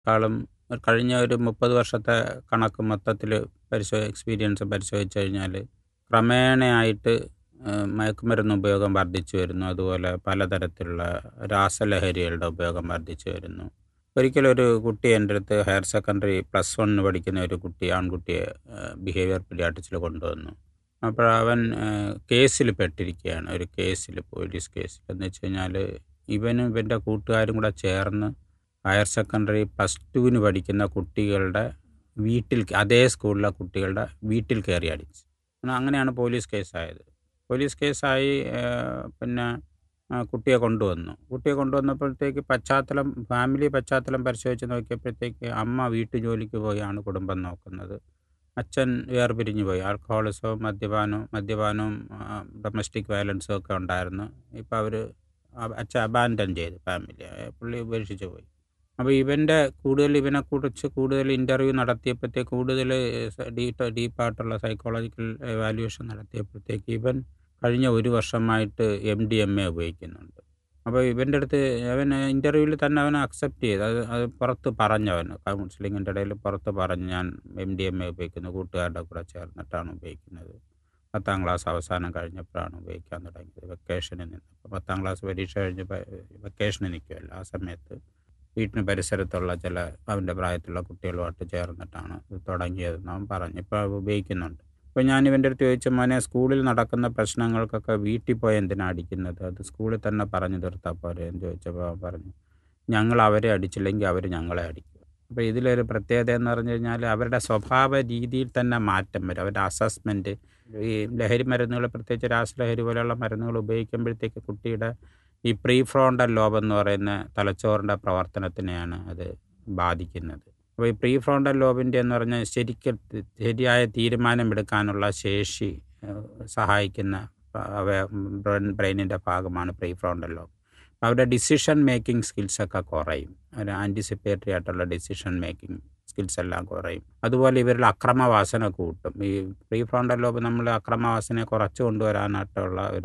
ക്കാളും കഴിഞ്ഞ ഒരു മുപ്പത് വർഷത്തെ കണക്ക് മൊത്തത്തിൽ പരിശോ എക്സ്പീരിയൻസ് പരിശോധിച്ച് കഴിഞ്ഞാൽ ക്രമേണയായിട്ട് മയക്കുമരുന്ന് ഉപയോഗം വർദ്ധിച്ചു വരുന്നു അതുപോലെ പലതരത്തിലുള്ള രാസലഹരികളുടെ ഉപയോഗം വർദ്ധിച്ചു വരുന്നു ഒരിക്കലൊരു കുട്ടി എൻ്റെ അടുത്ത് ഹയർ സെക്കൻഡറി പ്ലസ് വണ്ണിന് പഠിക്കുന്ന ഒരു കുട്ടി ആൺകുട്ടിയെ ബിഹേവിയർ പീഡിയാട്രിക്സിൽ കൊണ്ടുവന്നു അപ്പോൾ അവൻ കേസിൽ പെട്ടിരിക്കുകയാണ് ഒരു കേസിൽ പോലീസ് കേസിൽ എന്ന് വെച്ച് കഴിഞ്ഞാൽ ഇവനും ഇവൻ്റെ കൂട്ടുകാരും കൂടെ ചേർന്ന് ഹയർ സെക്കൻഡറി പ്ലസ് ടുവിന് പഠിക്കുന്ന കുട്ടികളുടെ വീട്ടിൽ അതേ സ്കൂളിലെ കുട്ടികളുടെ വീട്ടിൽ കയറി അടിച്ചു അങ്ങനെയാണ് പോലീസ് കേസായത് പോലീസ് കേസായി പിന്നെ കുട്ടിയെ കൊണ്ടുവന്നു കുട്ടിയെ കൊണ്ടുവന്നപ്പോഴത്തേക്ക് പശ്ചാത്തലം ഫാമിലി പശ്ചാത്തലം പരിശോധിച്ച് നോക്കിയപ്പോഴത്തേക്ക് അമ്മ വീട്ടു ജോലിക്ക് പോയാണ് കുടുംബം നോക്കുന്നത് അച്ഛൻ വേർപിരിഞ്ഞു പോയി ആൽക്കഹോളിസവും മദ്യപാനവും മദ്യപാനവും ഡൊമസ്റ്റിക് വയലൻസും ഒക്കെ ഉണ്ടായിരുന്നു ഇപ്പോൾ അവർ അച്ഛൻ അബാൻഡൻ ചെയ്തു ഫാമിലി പുള്ളി ഉപേക്ഷിച്ച് പോയി അപ്പോൾ ഇവൻ്റെ കൂടുതൽ ഇവനെക്കുറിച്ച് കൂടുതൽ ഇൻ്റർവ്യൂ നടത്തിയപ്പോഴത്തേക്ക് കൂടുതൽ ഡീപ്പ് ഡീപ്പായിട്ടുള്ള സൈക്കോളജിക്കൽ എവാലുവേഷൻ നടത്തിയപ്പോഴത്തേക്ക് ഇവൻ കഴിഞ്ഞ ഒരു വർഷമായിട്ട് എം ഡി എം എ ഉപയോഗിക്കുന്നുണ്ട് അപ്പോൾ ഇവൻ്റെ അടുത്ത് അവൻ ഇൻ്റർവ്യൂവിൽ തന്നെ അവൻ അക്സെപ്റ്റ് ചെയ്ത് അത് അത് പുറത്ത് പറഞ്ഞവൻ കൗൺസിലിങ്ങിൻ്റെ ഇടയിൽ പുറത്ത് പറഞ്ഞ് ഞാൻ എം ഡി എം എ ഉപയോഗിക്കുന്നു കൂട്ടുകാരുടെ കൂടെ ചേർന്നിട്ടാണ് ഉപയോഗിക്കുന്നത് പത്താം ക്ലാസ് അവസാനം കഴിഞ്ഞപ്പോഴാണ് ഉപയോഗിക്കാൻ തുടങ്ങിയത് വെക്കേഷനിൽ നിന്ന് അപ്പോൾ പത്താം ക്ലാസ് പരീക്ഷ കഴിഞ്ഞ് വെക്കേഷനിൽ നിൽക്കുമല്ലോ ആ സമയത്ത് വീട്ടിന് പരിസരത്തുള്ള ചില അവൻ്റെ പ്രായത്തിലുള്ള കുട്ടികളുമായിട്ട് ചേർന്നിട്ടാണ് ഇത് തുടങ്ങിയതെന്ന് അവൻ പറഞ്ഞു ഇപ്പോൾ ഉപയോഗിക്കുന്നുണ്ട് അപ്പോൾ ഞാൻ ഇവൻ്റെ അടുത്ത് ചോദിച്ച മോനെ സ്കൂളിൽ നടക്കുന്ന പ്രശ്നങ്ങൾക്കൊക്കെ വീട്ടിൽ പോയി എന്തിനാണ് അടിക്കുന്നത് അത് സ്കൂളിൽ തന്നെ പറഞ്ഞു തീർത്താൽ പോരെ എന്ന് ചോദിച്ചപ്പോൾ അവൻ പറഞ്ഞു ഞങ്ങൾ അവരെ അടിച്ചില്ലെങ്കിൽ അവർ ഞങ്ങളെ അടിക്കും അപ്പോൾ ഇതിലൊരു പ്രത്യേകത എന്ന് പറഞ്ഞു കഴിഞ്ഞാൽ അവരുടെ സ്വഭാവ രീതിയിൽ തന്നെ മാറ്റം വരും അവരുടെ അസസ്മെൻറ്റ് ഈ ലഹരി മരുന്നുകൾ പ്രത്യേകിച്ച് രാസലഹരി പോലെയുള്ള മരുന്നുകൾ ഉപയോഗിക്കുമ്പോഴത്തേക്ക് കുട്ടിയുടെ ഈ പ്രീ ഫ്രോണ്ടൽ ലോബ് എന്ന് പറയുന്ന തലച്ചോറിൻ്റെ പ്രവർത്തനത്തിനെയാണ് അത് ബാധിക്കുന്നത് അപ്പോൾ ഈ പ്രീ ഫ്രോണ്ടൽ ലോബിൻ്റെ എന്ന് പറഞ്ഞാൽ ശരിക്കും ശരിയായ തീരുമാനമെടുക്കാനുള്ള ശേഷി സഹായിക്കുന്ന ബ്രെയിനിൻ്റെ ഭാഗമാണ് പ്രീ ഫ്രോണ്ടൽ ലോബ് അവരുടെ ഡിസിഷൻ മേക്കിംഗ് സ്കിൽസൊക്കെ കുറയും ഒരു ആൻറ്റിസിപ്പേറ്ററി ആയിട്ടുള്ള ഡിസിഷൻ മേക്കിംഗ് സ്കിൽസ് എല്ലാം കുറയും അതുപോലെ ഇവരിൽ അക്രമവാസന കൂട്ടും ഈ പ്രീ ഫ്രോണ്ടൽ ലോബ് നമ്മൾ അക്രമവാസനയെ കുറച്ച് കൊണ്ടുവരാനായിട്ടുള്ള ഒരു